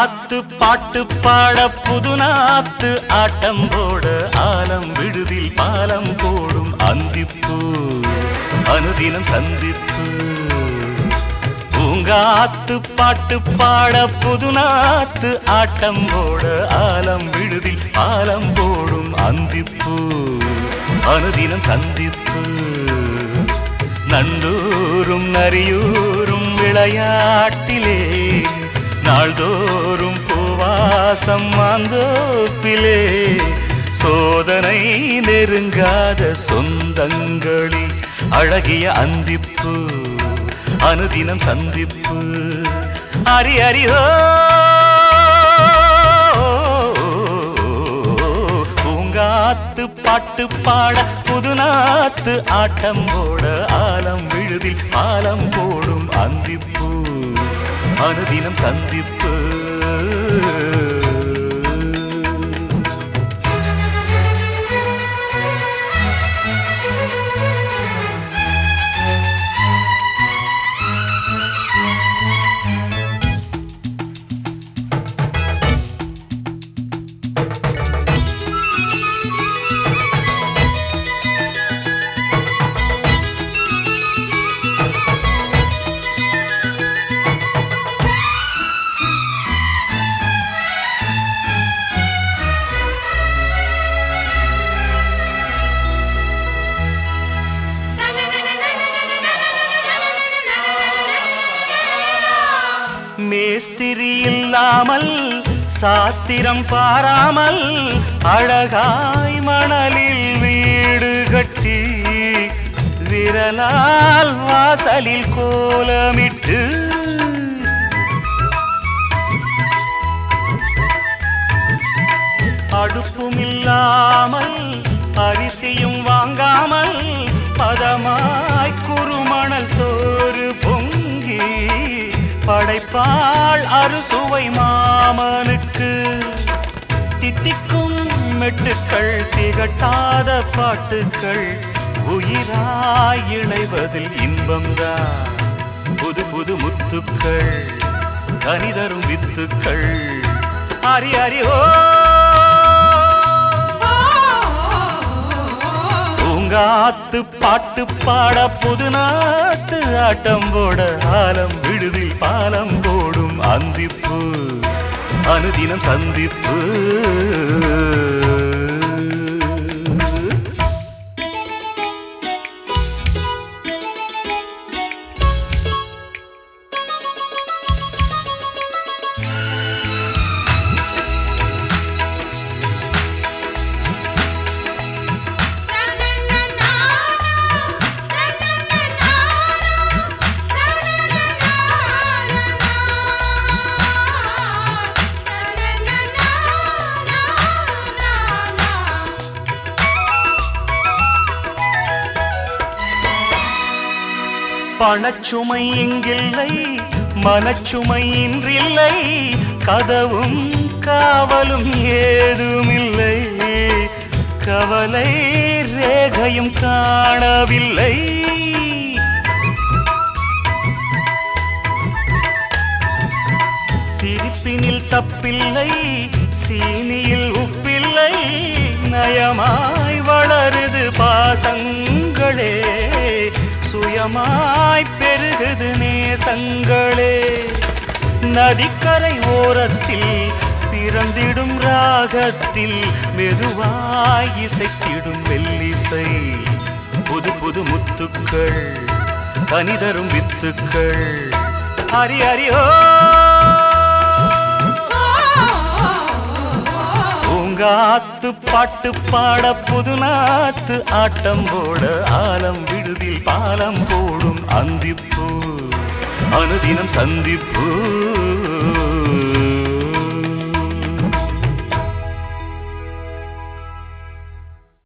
பூங்காத்து பாட்டு பாட புதுநாத்து ஆட்டம் போட ஆலம் விடுதில் பாலம் போடும் அந்திப்பூ அனுதினம் சந்திப்பு பூங்காத்து பாட்டு பாட புதுநாத்து ஆட்டம் போட ஆலம் விடுதில் பாலம் போடும் அந்திப்பூ அனுதினம் சந்திப்பு நண்டூரும் நரியூரும் விளையாட்டிலே நாள்தோறும் பூவாசம் மாந்தோப்பிலே சோதனை நெருங்காத சொந்தங்களில் அழகிய அந்திப்பு அனுதினம் சந்திப்பு அரி அரியோ பூங்காத்து பாட்டு பாட புதுநாத்து ஆட்டம் போட ஆலம் விழுதில் ஆலம் போடும் அந்திப்பூ அனுதினம் சந்திப்பு மேஸ்திரி இல்லாமல் சாத்திரம் பாராமல் அழகாய் மணலில் வீடு கட்டி விரலால் வாசலில் கோலமிட்டு அடுப்பும் இல்லாமல் அரிசியும் வாங்காமல் பதமாய் குறுமணல் சோறு பொங்கி படைப்பாள் அறுசுவை மாமனுக்கு தித்திக்கும் மெட்டுக்கள் திகட்டாத பாட்டுக்கள் உயிராய் இணைவதில் இன்பம்தான் புது புது முத்துக்கள் கனிதரும் வித்துக்கள் அரி அரி ஓ பூங்காத்து பாட்டு பாட புதுநாட்டு ஆட்டம் போட ஆலம் விடுதில் பாலம் போடும் அந்திப்பு அனுதினம் சந்திப்பு பணச்சுமை இங்கில்லை மனச்சுமை இன்றில்லை கதவும் காவலும் ஏதுமில்லை கவலை ரேகையும் காணவில்லை சிரிப்பினில் தப்பில்லை சீனியில் உப்பில்லை நயமாய் வளருது பாசங்களே சுயமாய் பெருகுது நேசங்களே நதிக்கரை ஓரத்தில் பிறந்திடும் ராகத்தில் மெதுவாய் இசைத்திடும் மெல்லிசை புது புது முத்துக்கள் கனிதரும் வித்துக்கள் ஹரி ஹரியோ பூங்காத்து பாட்டு பாட புதுநாத்து ஆட்டம் போட ஆலம் விடுதில் பாலம் போடும் அந்திப்பூ அனுதினம் சந்திப்பு